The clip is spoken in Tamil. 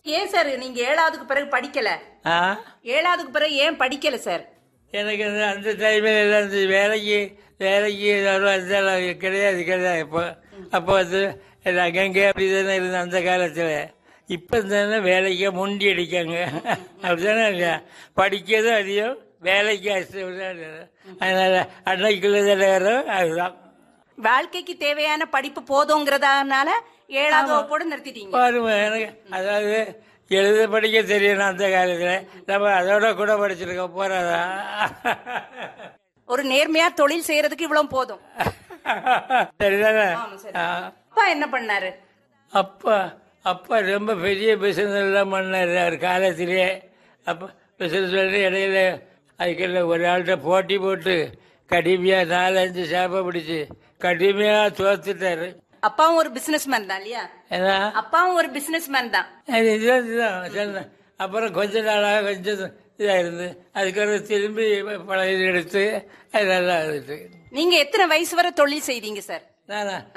ஏன் சார் நீங்க ஏழாவதுக்கு பிறகு படிக்கல ஆ ஏழாவதுக்கு பிறகு ஏன் படிக்கல சார் எனக்கு அந்த அந்த டைமில் எல்லாம் இந்த வேலைக்கு வேலைக்கு ஏதாவது அதெல்லாம் கிடையாது கிடையாது இப்போ அப்போ வந்து எல்லாம் அங்கங்கே அப்படி தானே இருந்தேன் அந்த காலத்தில் இப்போ தானே வேலைக்கு முண்டி அடிக்காங்க அப்படிதானே இல்லையா படிக்கிறதும் அதிகம் வேலைக்கு அசிஸ்டம் அதனால் அன்னைக்குள்ள தலைவரும் அதுதான் வாழ்க்கைக்கு தேவையான படிப்பு போதுங்கிறதுனால ஏழாவது வகுப்போட நிறுத்திட்டீங்க பாருங்க எனக்கு அதாவது எழுத படிக்க தெரியணும் அந்த காலத்தில் நம்ம அதோட கூட படிச்சிருக்கோம் போறாதா ஒரு நேர்மையா தொழில் செய்யறதுக்கு இவ்வளவு போதும் சரிதானே ஆமா சார். ஆ. அப்பா என்ன பண்ணாரு அப்பா அப்பா ரொம்ப பெரிய பிசினஸ் எல்லாம் பண்ணார் அவர் காலத்திலே அப்போ பிசினஸ் பண்ணி இடையில அதுக்குள்ள ஒரு ஆள்கிட்ட போட்டி போட்டு கடுமையாக நாலஞ்சு சாப்பை பிடிச்சி கடுமையாக தோத்துட்டாரு அப்பாவும் ஒரு பிசினஸ் மேன் தான் இல்லையா ஏன்னா அப்பாவும் ஒரு பிசினஸ் மேன் தான் அது இதுதான் இதுதான் சொன்னேன் அப்புறம் கொஞ்ச நாளாக கொஞ்சம் இதாக இருந்து அதுக்கப்புறம் திரும்பி பழைய எடுத்து அது நல்லா இருந்துச்சு நீங்க எத்தனை வயசு வரை தொழில் செய்தீங்க சார் நானா